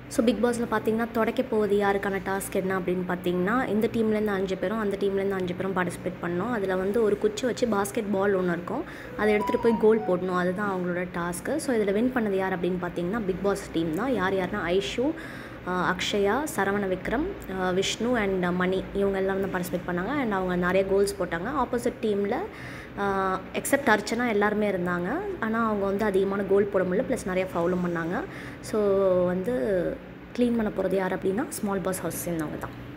so big பாஸில் பார்த்தீங்கன்னா தொடக்க போவது யாருக்கான டாஸ்க் என்ன அப்படின்னு பார்த்தீங்கன்னா இந்த டீம்லேருந்து அஞ்சு பேரும் அந்த டீம்லேருந்து அஞ்சு பேரும் பார்ட்டிசிபேட் பண்ணோம் அதில் வந்து ஒரு குச்சி வச்சு பாஸ்கெட் பால் ஒன்று இருக்கும் அதை எடுத்துகிட்டு போய் கோல் போடணும் அதுதான் அவங்களோட டாஸ்க்கு ஸோ இதில் வின் பண்ணது யார் அப்படின்னு பார்த்தீங்கன்னா பிக் பாஸ் டீம் தான் யார் யாருன்னா ஐஷு ஆஹ் அக்ஷயா சரவண விக்ரம் ஆஹ் விஷ்ணு அண்ட் மணி இவங்க எல்லாம் தான் பார்ட்டிசிபேட் பண்ணாங்க அண்ட் அவங்க நிறைய கோல்ஸ் போட்டாங்க ஆப்போசிட் டீமில் எக்ஸப்ட் அர்ச்சனா எல்லாருமே இருந்தாங்க ஆனால் அவங்க வந்து அதிகமான கோல் போட முடியல ப்ளஸ் நிறைய ஃபவுலும் பண்ணாங்க ஸோ வந்து க்ளீன் பண்ண போகிறது யார் அப்படின்னா ஸ்மால் பாஸ் ஹவுஸ் சேர்ந்தவங்க தான்